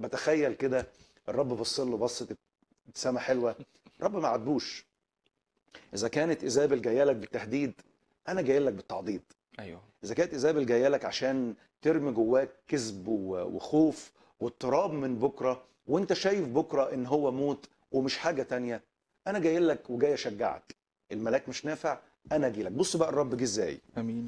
بتخيل كده الرب بص له بصه ابتسامه حلوه الرب ما عاتبوش اذا كانت ايزابل جايه لك بالتهديد انا جاي لك بالتعضيد ايوه اذا كانت ايزابل جايه لك عشان ترمي جواك كذب و- وخوف واضطراب من بكره وانت شايف بكره ان هو موت ومش حاجه تانية انا جاي لك وجاي اشجعك الملاك مش نافع انا اجي لك بص بقى الرب جه ازاي امين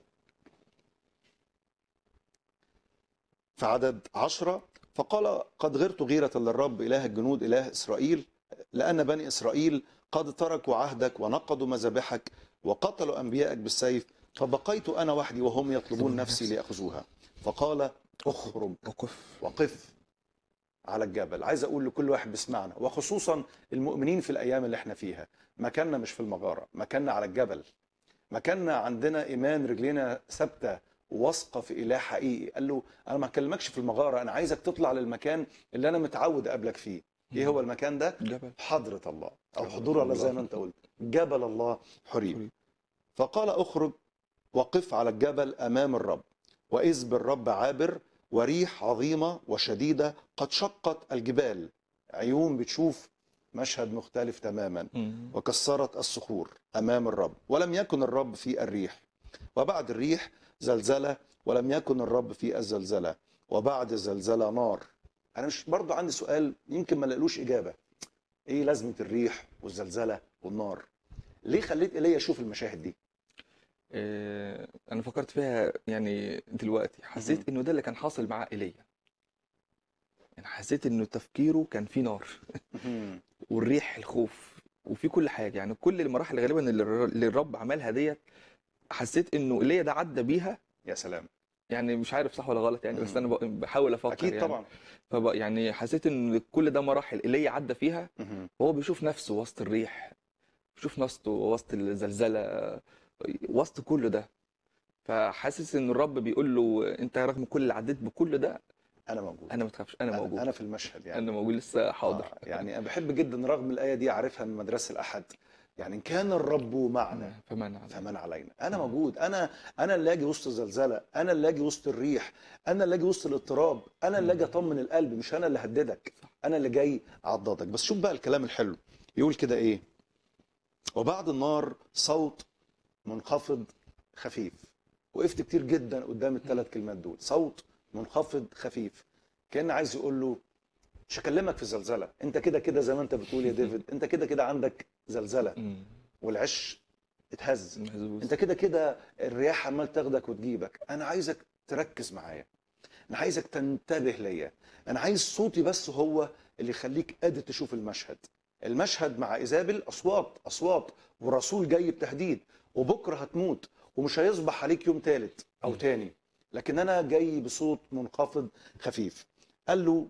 في عدد عشرة فقال قد غرت غيرة للرب إله الجنود إله إسرائيل لأن بني إسرائيل قد تركوا عهدك ونقضوا مذابحك وقتلوا أنبيائك بالسيف فبقيت أنا وحدي وهم يطلبون نفسي ليأخذوها فقال اخرج وقف وقف على الجبل عايز اقول لكل واحد بيسمعنا وخصوصا المؤمنين في الايام اللي احنا فيها مكاننا مش في المغاره مكاننا على الجبل مكاننا عندنا ايمان رجلينا ثابته واثقه في اله حقيقي قال له انا ما هكلمكش في المغاره انا عايزك تطلع للمكان اللي انا متعود اقابلك فيه ايه هو المكان ده جبل حضره الله او حضرة حضور الله الله. زي ما انت قلت جبل الله حريب حريب. فقال اخرج وقف على الجبل امام الرب واذ بالرب عابر وريح عظيمه وشديده قد شقت الجبال عيون بتشوف مشهد مختلف تماما مم. وكسرت الصخور امام الرب ولم يكن الرب في الريح وبعد الريح زلزله ولم يكن الرب في الزلزله وبعد الزلزله نار انا مش برضو عندي سؤال يمكن ما لقلوش اجابه ايه لازمه الريح والزلزله والنار ليه خليت ايليا يشوف المشاهد دي آه، انا فكرت فيها يعني دلوقتي حسيت انه ده اللي كان حاصل مع ايليا يعني حسيت انه تفكيره كان فيه نار والريح الخوف وفي كل حاجه يعني كل المراحل غالبا اللي الر- اللي الرب عملها ديت حسيت انه ايليا ده عدى بيها يا سلام يعني مش عارف صح ولا غلط يعني بس مم. انا ب- بحاول افكر اكيد يعني طبعا فب يعني حسيت ان كل ده مراحل ايليا عدى فيها مهم. وهو بيشوف نفسه وسط الريح بيشوف نفسه وسط الزلزلة وسط كل ده فحاسس ان الرب بيقول له انت رغم كل اللي عديت بكل ده انا موجود انا ما تخافش انا موجود انا في المشهد يعني انا موجود لسه حاضر آه، يعني انا بحب جدا رغم الايه دي عارفها من مدرسه الاحد يعني ان كان الرب معنا فمن على فمن علينا انا مم. موجود انا انا اللي اجي وسط الزلزله انا اللي اجي وسط الريح انا اللي اجي وسط الاضطراب انا اللي اجي اطمن القلب مش انا اللي هددك صح. انا اللي جاي اعضدك بس شوف بقى الكلام الحلو يقول كده ايه وبعد النار صوت منخفض خفيف وقفت كتير جدا قدام الثلاث كلمات دول صوت منخفض خفيف كان عايز يقول له مش هكلمك في الزلزله انت كده كده زي ما انت بتقول يا ديفيد انت كده كده عندك زلزله مم. والعش اتهز مهزوز انت كده كده الرياح عمال تاخدك وتجيبك انا عايزك تركز معايا انا عايزك تنتبه ليا انا عايز صوتي بس هو اللي يخليك قادر تشوف المشهد المشهد مع ايزابل اصوات اصوات والرسول جاي بتهديد وبكره هتموت ومش هيصبح عليك يوم ثالث او م. تاني لكن انا جاي بصوت منخفض خفيف قال له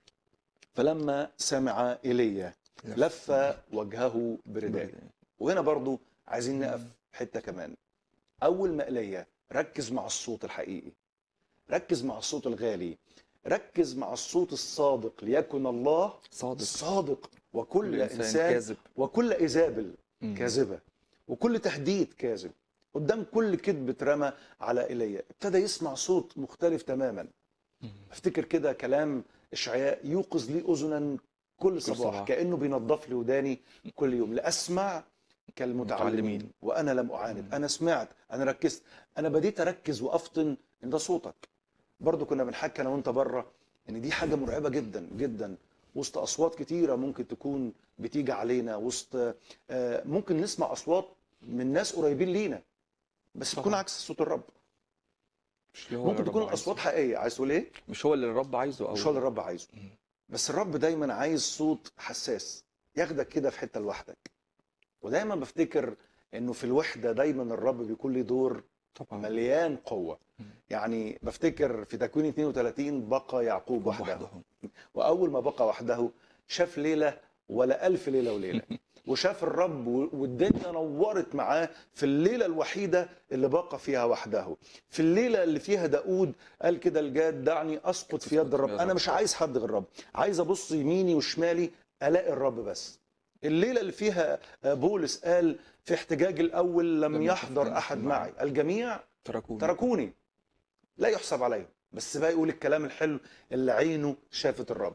فلما سمع ايليا لف وجهه بردائه وهنا برضو عايزين نقف حته كمان اول ما ايليا ركز مع الصوت الحقيقي ركز مع الصوت الغالي ركز مع الصوت الصادق ليكن الله صادق صادق وكل الإنسان انسان كاذب وكل ايزابل مم. كاذبه وكل تهديد كاذب قدام كل كذب اترمى على ايليا ابتدى يسمع صوت مختلف تماما مم. افتكر كده كلام اشعياء يوقظ لي اذنا كل صباح صباح. كانه بينظف لي وداني كل يوم لاسمع كالمتعلمين متعلمين. وانا لم اعاند مم. انا سمعت انا ركزت انا بديت اركز وافطن ان ده صوتك برضو كنا بنحكي انا وانت بره ان دي حاجه مرعبه جدا جدا وسط اصوات كتيره ممكن تكون بتيجي علينا وسط آه، ممكن نسمع اصوات من ناس قريبين لينا بس طبعا. تكون عكس صوت الرب مش اللي هو ممكن الرب تكون عايزه. الاصوات حقيقيه عايز تقول ايه مش هو اللي الرب عايزه او مش هو اللي الرب عايزه مم. بس الرب دايما عايز صوت حساس ياخدك كده في حته لوحدك ودايما بفتكر انه في الوحده دايما الرب بيكون له دور طبعا مليان قوه مم. يعني بفتكر في تكوين 32 بقى يعقوب وحده وحده واول ما بقى وحده شاف ليله ولا الف ليله وليله وشاف الرب و- والدنيا نورت معاه في الليله الوحيده اللي بقى فيها وحده في الليله اللي فيها داود قال كده الجاد دعني اسقط في يد الرب انا مش عايز حد غير الرب عايز ابص يميني وشمالي الاقي الرب بس الليله اللي فيها بولس قال في احتجاج الاول لم لم يحضر يكن احد معي. معي الجميع تركوني تركوني لا يحسب عليهم بس بقى يقول الكلام الحلو اللي عينه شافت الرب